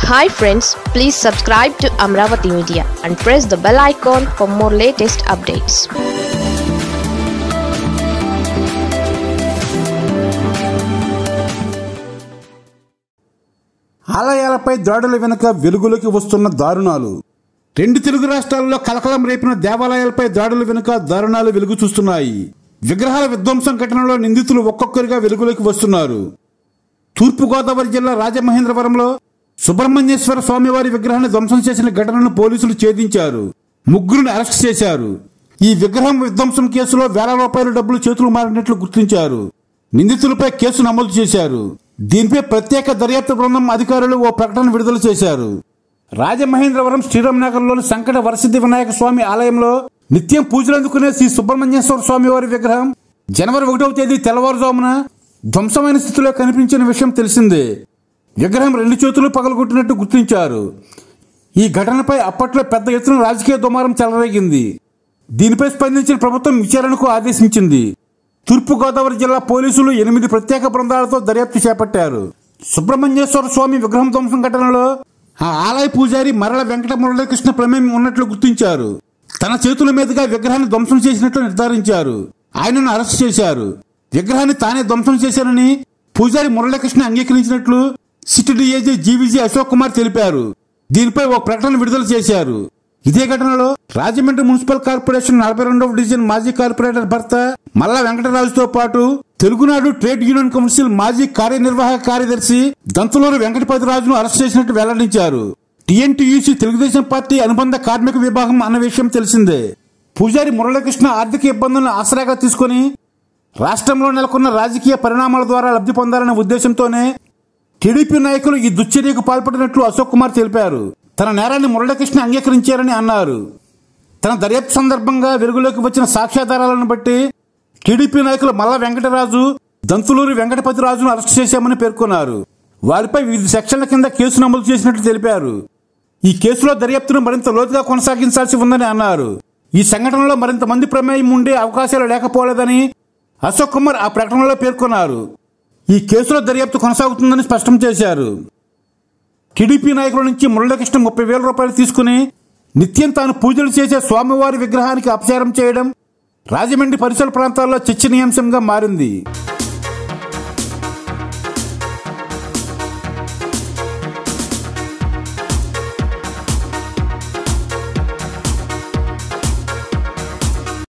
hi friends please subscribe to Amaravati media and press the bell icon for more latest updates ఆలయాలపై దాడుల వెనుక వెలుగులోకి వస్తున్న దారుణాలు రెండు తెలుగు రాష్ట్రాల్లో కలకలం రేపిన దేవాలయాలపై దాడుల వెనుక దారుణాలు వెలుగు చూస్తున్నాయి విగ్రహాల విధ్వంసం ఘటనలో నిందితులు ఒక్కొక్కరిగా వెలుగులోకి వస్తున్నారు తూర్పుగోదావరి జిల్లా రాజమహేంద్రవరంలో సుబ్రహ్మణ్యేశ్వర స్వామివారి విగ్రహాన్ని ధ్వంసం చేసిన ఘటనను పోలీసులు ఛేదించారు ముగ్గురిని అరెస్ట్ చేశారు ఈ విగ్రహం విధ్వంసం కేసులో వేల రూపాయల డబ్బులు చేతులు మారినట్లు గుర్తించారు నిందితులపై కేసు నమోదు చేశారు దీనిపై ప్రత్యేక దర్యాప్తు బృందం అధికారులు ఓ ప్రకటన విడుదల చేశారు రాజమహేంద్రవరం శ్రీరామనగర్లోని సంకట వరసిద్ధి వినాయక స్వామి ఆలయంలో నిత్యం పూజలు అందుకునే శ్రీ సుబ్రహ్మణ్యేశ్వర స్వామి వారి విగ్రహం జనవరి ఒకటవ తేదీ తెల్లవారుజామున ధ్వంసమైన స్థితిలో కనిపించిన విషయం తెలిసిందే విగ్రహం రెండు చేతులు పగలగొట్టినట్టు గుర్తించారు ఈ ఘటనపై అప్పట్లో పెద్ద ఎత్తున రాజకీయ దుమారం చెలరేగింది దీనిపై స్పందించిన ప్రభుత్వం విచారణకు ఆదేశించింది తూర్పుగోదావరి జిల్లా పోలీసులు ఎనిమిది ప్రత్యేక బృందాలతో దర్యాప్తు చేపట్టారు సుబ్రహ్మణ్యేశ్వర స్వామి విగ్రహం ధ్వంసం ఘటనలో ఆ ఆలయ పూజారి మరల వెంకట మురళీకృష్ణ ప్రమేయం ఉన్నట్లు గుర్తించారు తన చేతుల మీదుగా విగ్రహాన్ని ధ్వంసం చేసినట్లు నిర్ధారించారు ఆయనను అరెస్ట్ చేశారు విగ్రహాన్ని తానే ధ్వంసం చేశానని పూజారి మురళీకృష్ణ అంగీకరించినట్లు city DAG GVG Ashok Kumar తెలిపారు దీనిపై ఓ ప్రకటన విడుదల చేశారు ఇదే ఘటనలో రాజమండ్రి మున్సిపల్ కార్పొరేషన్ నలభై రెండవ డివిజన్ మాజీ కార్పొరేటర్ భర్త మల్లా వెంకటరాజుతో పాటు తెలుగునాడు ట్రేడ్ యూనియన్ కౌన్సిల్ మాజీ కార్యనిర్వాహక కార్యదర్శి దంతులూరు వెంకటపతిరాజును అరెస్ట్ చేసినట్టు వెల్లడించారు టీఎన్టీయూసీ తెలుగుదేశం పార్టీ అనుబంధ కార్మిక విభాగం అన్న విషయం తెలిసిందే పూజారి మురళీకృష్ణ ఆర్థిక ఇబ్బందులను ఆసరాగా తీసుకుని రాష్ట్రంలో నెలకొన్న రాజకీయ పరిణామాల ద్వారా లబ్ధి పొందాలనే ఉద్దేశంతోనే టీడీపీ నాయకులు ఈ దుశ్చర్యకు పాల్పడినట్లు అశోక్ కుమార్ తెలిపారు తన నేరాన్ని మురళీకృష్ణ అంగీకరించారని అన్నారు తన దర్యాప్తు సందర్భంగా వెలుగులోకి వచ్చిన సాక్ష్యాధారాలను బట్టి టీడీపీ నాయకులు మల్ల వెంకటరాజు దంతులూరి వెంకటపతిరాజును అరెస్ట్ చేశామని పేర్కొన్నారు వారిపై వివిధ సెక్షన్ల కింద కేసు నమోదు చేసినట్లు తెలిపారు ఈ కేసులో దర్యాప్తును మరింత లోతుగా కొనసాగించాల్సి ఉందని అన్నారు ఈ సంఘటనలో మరింత మంది ప్రమేయం ఉండే అవకాశాలు లేకపోలేదని అశోక్ కుమార్ ఆ ప్రకటనలో పేర్కొన్నారు ఈ కేసులో దర్యాప్తు కొనసాగుతుందని స్పష్టం చేశారు టీడీపీ నాయకుల నుంచి మురళీకృష్ణ ముప్పై వేల రూపాయలు తీసుకుని నిత్యం తాను పూజలు చేసే స్వామివారి విగ్రహానికి అపచారం చేయడం రాజమండ్రి పరిసర ప్రాంతాల్లో చర్చనీయాంశంగా మారింది